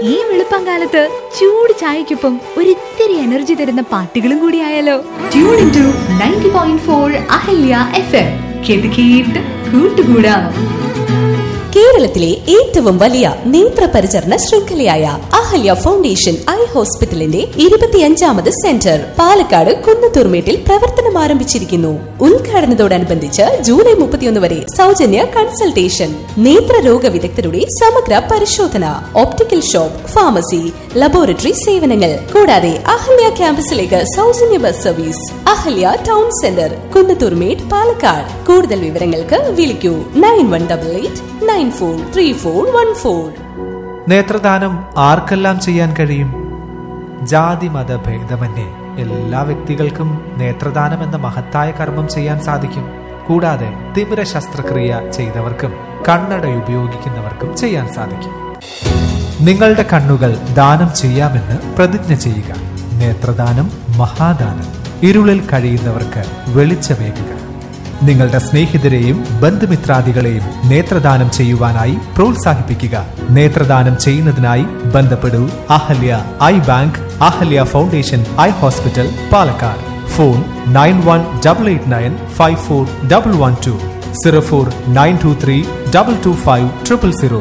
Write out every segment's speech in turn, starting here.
ഈ വെളുപ്പംകാലത്ത് ചൂട് ചായക്കൊപ്പം ഒരിത്തിരി എനർജി തരുന്ന പാട്ടുകളും കൂടി ആയാലോ tune in to ninety point four Ahalya F M കേട്ട് കേട്ട് കൂട്ടുകൂടാം കേരളത്തിലെ ഏറ്റവും വലിയ നേത്ര പരിചരണ ശൃംഖലയായ അഹല്യ ഫൗണ്ടേഷൻ ഐ ഹോസ്പിറ്റലിന്റെ ഇരുപത്തിയഞ്ചാമത് സെന്റർ പാലക്കാട് കുന്നത്തൂർമേട്ടിൽ പ്രവർത്തനം ആരംഭിച്ചിരിക്കുന്നു ഉദ്ഘാടനത്തോടനുബന്ധിച്ച് ജൂലൈ മുപ്പത്തിയൊന്ന് വരെ സൗജന്യ കൺസൾട്ടേഷൻ നേത്രരോഗ വിദഗ്ധരുടെ സമഗ്ര പരിശോധന ഓപ്റ്റിക്കൽ ഷോപ്പ് ഫാർമസി ലബോറട്ടറി സേവനങ്ങൾ കൂടാതെ അഹല്യ ക്യാമ്പസിലേക്ക് സൗജന്യ bus service Ahalya town centre Kunnathurmedu Palakkad കൂടുതൽ വിവരങ്ങൾക്ക് വിളിക്കൂ nine one double eight nine four three four one four നേത്രദാനം ആർക്കെല്ലാം ചെയ്യാൻ കഴിയും ജാതി മത ഭേദമന്യേ എല്ലാ വ്യക്തികൾക്കും നേത്രദാനം എന്ന മഹത്തായ കർമ്മം ചെയ്യാൻ സാധിക്കും കൂടാതെ തിമിര ശസ്ത്രക്രിയ ചെയ്തവർക്കും കണ്ണട ഉപയോഗിക്കുന്നവർക്കും ചെയ്യാൻ സാധിക്കും നിങ്ങളുടെ കണ്ണുകൾ ദാനം ചെയ്യാമെന്ന് പ്രതിജ്ഞ ചെയ്യുക നേത്രദാനം മഹാദാനം ഇരുളിൽ കഴിയുന്നവർക്ക് വെളിച്ചമേകുക നിങ്ങളുടെ സ്നേഹിതരെയും ബന്ധുമിത്രാദികളെയും നേത്രദാനം ചെയ്യുവാനായി പ്രോത്സാഹിപ്പിക്കുക നേത്രദാനം ചെയ്യുന്നതിനായി ബന്ധപ്പെടൂ Ahalya eye bank Ahalya foundation eye hospital Palakkad phone nine one double eight nine five four double one two zero four nine two three double two five triple zero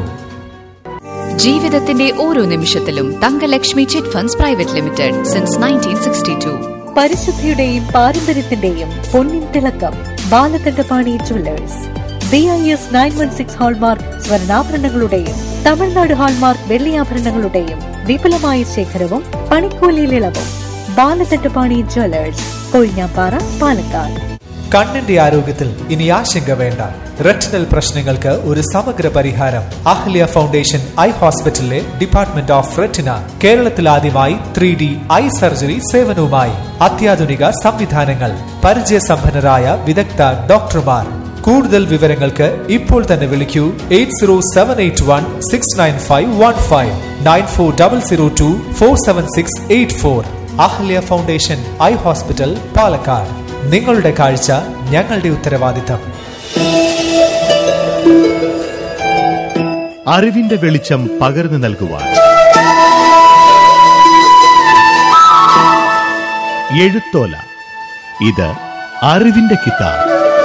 ജീവിതത്തിന്റെ ഓരോ നിമിഷത്തിലും Thankalakshmi chit funds private limited since nineteen sixty two പരിശുദ്ധിയുടെയും പാരമ്പര്യത്തിന്റെയും പൊന്നിൻ തിളക്കം Balakandapani jewellers B I S nine one six hallmark സ്വർണ്ണാഭരണങ്ങളുടെയും Tamil Nadu hallmark വെള്ളിയാഭരണങ്ങളുടെയും വിപുലമായ ശേഖരവും പണിക്കൂലിയിൽ ഇളവും ബാലകണ്ഠപാണി ജുവല്ലേഴ്സ് കൊഴിഞ്ഞാപ്പാറ പാലക്കാട് കണ്ണിന്റെ ആരോഗ്യത്തിൽ ഇനി ആശങ്ക വേണ്ട റെറ്റിനൽ പ്രശ്നങ്ങൾക്ക് ഒരു സമഗ്ര പരിഹാരം അഹ്ല്യ ഫൗണ്ടേഷൻ ഐ ഹോസ്പിറ്റലിലെ ഡിപ്പാർട്ട്മെന്റ് ഓഫ് റെറ്റിന കേരളത്തിൽ ആദ്യമായി ത്രീ ഡി ഐ സർജറി സേവനവുമായി അത്യാധുനിക സംവിധാനങ്ങൾ പരിചയസമ്പന്നരായ വിദഗ്ധ ഡോക്ടർമാർ കൂടുതൽ വിവരങ്ങൾക്ക് ഇപ്പോൾ തന്നെ വിളിക്കൂ eight zero seven eight one six nine five one five nine four double zero two four seven six eight four Ahalya foundation eye hospital Palakkad നിങ്ങളുടെ കാഴ്ച ഞങ്ങളുടെ ഉത്തരവാദിത്തം അറിവിന്റെ വെളിച്ചം പകർന്നു നൽകുവാൻ എഴുത്തോല ഇത് അറിവിന്റെ കിതാബ്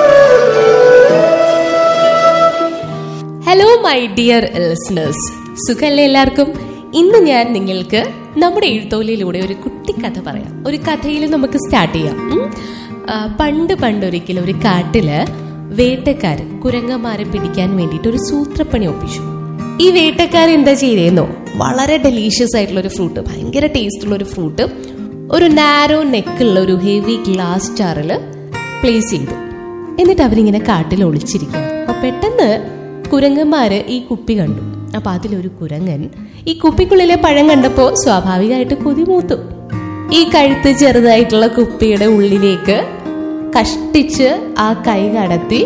ഹലോ മൈ ഡിയർ ലിസണേഴ്സ് സുഖല്ലേ എല്ലാവർക്കും ഇന്ന് ഞാൻ നിങ്ങൾക്ക് നമ്മുടെ എഴുത്തോലയിലൂടെ ഒരു കുട്ടി കഥ പറയാം ഒരു കഥയിൽ നമുക്ക് സ്റ്റാർട്ട് ചെയ്യാം ഉം. ആ, പണ്ട് പണ്ടൊരിക്കലും ഒരു കാട്ടില് വേട്ടക്കാരൻ കുരങ്ങന്മാരെ പിടിക്കാൻ വേണ്ടിയിട്ട് ഒരു സൂത്രപ്പണി ഒപ്പിച്ചു ഈ വേട്ടക്കാരൻ എന്താ ചെയ്തേന്നോ വളരെ ഡെലീഷ്യസ് ആയിട്ടുള്ള ഒരു ഫ്രൂട്ട് ഭയങ്കര ടേസ്റ്റ് ഉള്ള ഒരു ഫ്രൂട്ട് ഒരു നാരോ നെക്കുള്ള ഒരു ഹെവി ഗ്ലാസ് ജാറിൽ പ്ലേസ് ചെയ്തു എന്നിട്ട് അവരിങ്ങനെ കാട്ടിൽ ഒളിച്ചിരിക്കുക അപ്പൊ പെട്ടെന്ന് കുരങ്ങന്മാര് ഈ കുപ്പി കണ്ടു അപ്പൊ അതിലൊരു കുരങ്ങൻ ഈ കുപ്പിക്കുള്ളിലെ പഴം കണ്ടപ്പോ സ്വാഭാവികമായിട്ട് കൊതി മൂത്തു ഈ കഴുത്ത് ചെറുതായിട്ടുള്ള കുപ്പിയുടെ ഉള്ളിലേക്ക് കഷ്ടിച്ച് ആ കൈ കടത്തി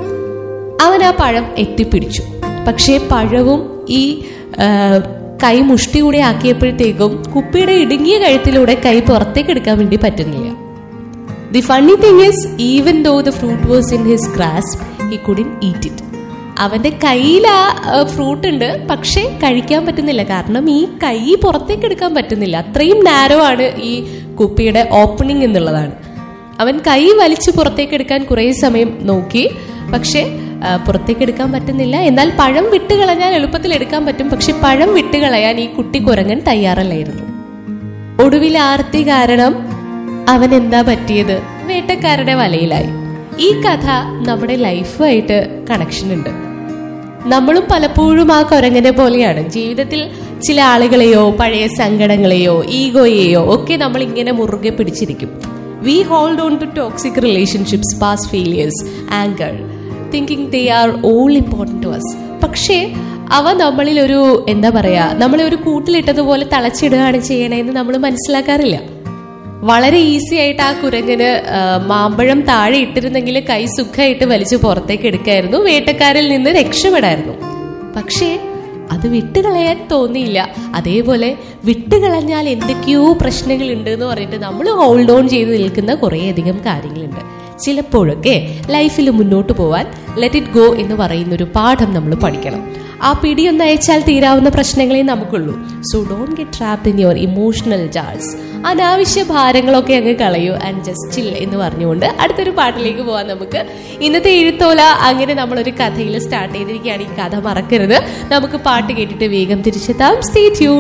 അവൻ ആ പഴം എത്തിപ്പിടിച്ചു പക്ഷേ പഴവും ഈ ആ, കൈ മുഷ്ടി കൂടെ ആക്കിയപ്പോഴത്തേക്കും കുപ്പിയുടെ ഇടുങ്ങിയ കഴുത്തിലൂടെ കൈ പുറത്തേക്ക് എടുക്കാൻ വേണ്ടി പറ്റുന്നില്ല the funny thing is even though the fruit was in his grasp he couldn't eat it അവന്റെ കയ്യിൽ ആ ഫ്രൂട്ട് ഉണ്ട് പക്ഷെ കഴിക്കാൻ പറ്റുന്നില്ല കാരണം ഈ കൈ പുറത്തേക്ക് എടുക്കാൻ പറ്റുന്നില്ല അത്രയും നാരോ ആണ് ഈ കുപ്പിയുടെ ഓപ്പണിംഗ് എന്നുള്ളതാണ് അവൻ കൈ വലിച്ചു പുറത്തേക്ക് എടുക്കാൻ കുറേ സമയം നോക്കി പക്ഷേ ആ, പുറത്തേക്ക് എടുക്കാൻ പറ്റുന്നില്ല എന്നാൽ പഴം വിട്ട് കളഞ്ഞാൽ എളുപ്പത്തിൽ എടുക്കാൻ പറ്റും പക്ഷെ പഴം വിട്ട് കളയാൻ ഈ കുട്ടി കുരങ്ങൻ തയ്യാറല്ലായിരുന്നു ഒടുവിൽ ആർത്തി കാരണം അവൻ എന്താ പറ്റിയത് വേട്ടക്കാരുടെ വലയിലായി ഈ കഥ നമ്മുടെ ലൈഫുമായിട്ട് കണക്ഷൻ ഉണ്ട് നമ്മളും പലപ്പോഴും ആ കുരങ്ങനെ പോലെയാണ് ജീവിതത്തിൽ ചില ആളുകളെയോ പഴയ സങ്കടങ്ങളെയോ ഈഗോയെയോ ഒക്കെ നമ്മൾ ഇങ്ങനെ മുറുകെ പിടിച്ചിരിക്കും we hold on to toxic relationships past failures anchor thinking they are all important to us പക്ഷേ അവ നമ്മളിൽ ഒരു എന്താ പറയാ നമ്മളെ ഒരു കൂട്ടിലിട്ടതുപോലെ തളച്ചിടുകയാണ് ചെയ്യണതെന്ന് നമ്മൾ മനസ്സിലാക്കാറില്ല വളരെ ഈസി ആയിട്ട് ആ കുരങ്ങന് ആ, മാമ്പഴം താഴെ ഇട്ടിരുന്നെങ്കിൽ കൈ സുഖമായിട്ട് വലിച്ചു പുറത്തേക്ക് എടുക്കായിരുന്നു വേട്ടക്കാരിൽ നിന്ന് രക്ഷപ്പെടായിരുന്നു പക്ഷേ അത് വിട്ടുകളയാൻ തോന്നിയില്ല അതേപോലെ വിട്ടുകളഞ്ഞാൽ എന്തൊക്കെയോ പ്രശ്നങ്ങൾ ഉണ്ട് എന്ന് പറഞ്ഞിട്ട് നമ്മൾ ഹോൾഡ് ഓൺ ചെയ്ത് നിൽക്കുന്ന കുറേയധികം കാര്യങ്ങളുണ്ട് ചിലപ്പോഴൊക്കെ ലൈഫിൽ മുന്നോട്ട് പോവാൻ ലെറ്റ് ഇറ്റ് ഗോ എന്ന് പറയുന്ന ഒരു പാഠം നമ്മൾ പഠിക്കണം ആ പിടി ഒന്ന് അയച്ചാൽ തീരാവുന്ന പ്രശ്നങ്ങളെ നമുക്കുള്ളൂ so don't get trapped in your emotional jars അനാവശ്യ ഭാരങ്ങളൊക്കെ അങ്ങ് കളയൂ ആൻഡ് ജസ്റ്റ് ചിൽ എന്ന് പറഞ്ഞുകൊണ്ട് അടുത്തൊരു പാട്ടിലേക്ക് പോവാൻ നമുക്ക് ഇന്നത്തെ എഴുത്തോല അങ്ങനെ നമ്മളൊരു കഥയിൽ സ്റ്റാർട്ട് ചെയ്തിരിക്കുകയാണ് ഈ കഥ മറക്കരുത് നമുക്ക് പാട്ട് കേട്ടിട്ട് വേഗം തിരിച്ചെത്താം സ്റ്റേ ട്യൂൺ